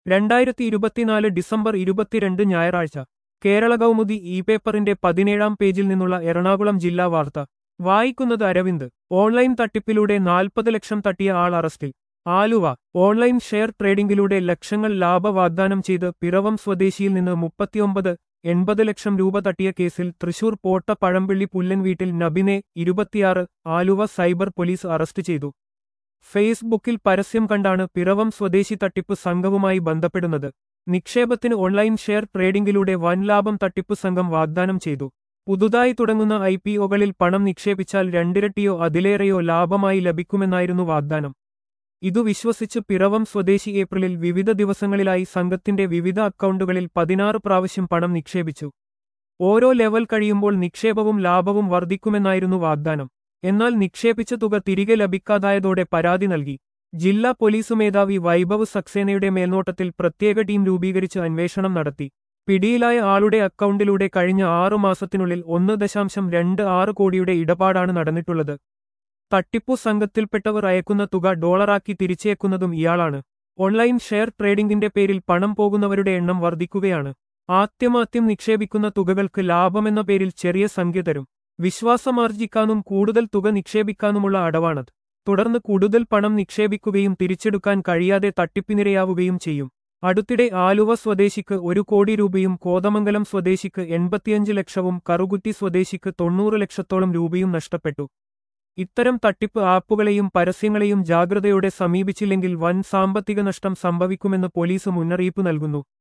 രണ്ടായിരത്തി ഇരുപത്തിനാല് ഡിസംബർ ഇരുപത്തിരണ്ട് ഞായറാഴ്ച കേരള കൗമുദി ഇ പേപ്പറിന്റെ പതിനേഴാം പേജിൽ നിന്നുള്ള എറണാകുളം ജില്ലാ വാർത്ത വായിക്കുന്നത് അരവിന്ദ് ഓൺലൈൻ തട്ടിപ്പിലൂടെ നാൽപ്പത് ലക്ഷം തട്ടിയ ആൾ അറസ്റ്റിൽ ആലുവ ഓൺലൈൻ ഷെയർ ട്രേഡിംഗിലൂടെ ലക്ഷങ്ങൾ ലാഭ വാഗ്ദാനം ചെയ്ത് പിറവം സ്വദേശിയിൽ നിന്ന് മുപ്പത്തിയൊമ്പത് എൺപത് ലക്ഷം രൂപ തട്ടിയ കേസിൽ തൃശൂർ പോട്ട പഴമ്പിള്ളി പുല്ലൻ വീട്ടിൽ നബിനെ ഇരുപത്തിയാറ് ആലുവ സൈബർ പോലീസ് അറസ്റ്റ് ചെയ്തു ഫേസ്ബുക്കിൽ പരസ്യം കണ്ടാണ് പിറവം സ്വദേശി തട്ടിപ്പ് സംഘവുമായി ബന്ധപ്പെടുന്നത് നിക്ഷേപത്തിന് ഓൺലൈൻ ഷെയർ ട്രേഡിംഗിലൂടെ വൻ ലാഭം തട്ടിപ്പ് സംഘം വാഗ്ദാനം ചെയ്തു പുതുതായി തുടങ്ങുന്ന ഐ പി ഒകളിൽ പണം നിക്ഷേപിച്ചാൽ രണ്ടിരട്ടിയോ അതിലേറെയോ ലാഭമായി ലഭിക്കുമെന്നായിരുന്നു വാഗ്ദാനം ഇതു വിശ്വസിച്ച് പിറവം സ്വദേശി ഏപ്രിലിൽ വിവിധ ദിവസങ്ങളിലായി സംഘത്തിന്റെ വിവിധ അക്കൗണ്ടുകളിൽ പതിനാറ് പ്രാവശ്യം പണം നിക്ഷേപിച്ചു ഓരോ ലെവൽ കഴിയുമ്പോൾ നിക്ഷേപവും ലാഭവും വർദ്ധിക്കുമെന്നായിരുന്നു വാഗ്ദാനം എന്നാൽ നിക്ഷേപിച്ച തുക തിരികെ ലഭിക്കാതായതോടെ പരാതി നൽകി ജില്ലാ പോലീസ് മേധാവി വൈഭവ് സക്സേനയുടെ മേൽനോട്ടത്തിൽ പ്രത്യേക ടീം രൂപീകരിച്ച് അന്വേഷണം നടത്തി പിടിയിലായ ആളുടെ അക്കൗണ്ടിലൂടെ കഴിഞ്ഞ ആറു മാസത്തിനുള്ളിൽ ഒന്ന് ദശാംശം രണ്ട് ആറ് കോടിയുടെ ഇടപാടാണ് നടന്നിട്ടുള്ളത് തട്ടിപ്പു സംഘത്തിൽപ്പെട്ടവർ അയക്കുന്ന തുക ഡോളറാക്കി തിരിച്ചേക്കുന്നതും ഇയാളാണ് ഓൺലൈൻ ഷെയർ ട്രേഡിംഗിന്റെ പേരിൽ പണം പോകുന്നവരുടെ എണ്ണം വർദ്ധിക്കുകയാണ് ആദ്യമാദ്യം നിക്ഷേപിക്കുന്ന തുകകൾക്ക് ലാഭമെന്ന പേരിൽ ചെറിയ സംഖ്യ തരും വിശ്വാസമാർജിക്കാനും കൂടുതൽ തുക നിക്ഷേപിക്കാനുമുള്ള അടവാണത് തുടർന്ന് കൂടുതൽ പണം നിക്ഷേപിക്കുകയും തിരിച്ചെടുക്കാൻ കഴിയാതെ തട്ടിപ്പിനിരയാവുകയും ചെയ്യും അടുത്തിടെ ആലുവ സ്വദേശിക്ക് ഒരു കോടി രൂപയും കോതമംഗലം സ്വദേശിക്ക് എൺപത്തിയഞ്ച് ലക്ഷവും കറുകുറ്റി സ്വദേശിക്ക് തൊണ്ണൂറ് ലക്ഷത്തോളം രൂപയും നഷ്ടപ്പെട്ടു ഇത്തരം തട്ടിപ്പ് ആപ്പുകളെയും പരസ്യങ്ങളെയും ജാഗ്രതയോടെ സമീപിച്ചില്ലെങ്കിൽ വൻ സാമ്പത്തിക നഷ്ടം സംഭവിക്കുമെന്ന് പോലീസ് മുന്നറിയിപ്പ് നൽകുന്നു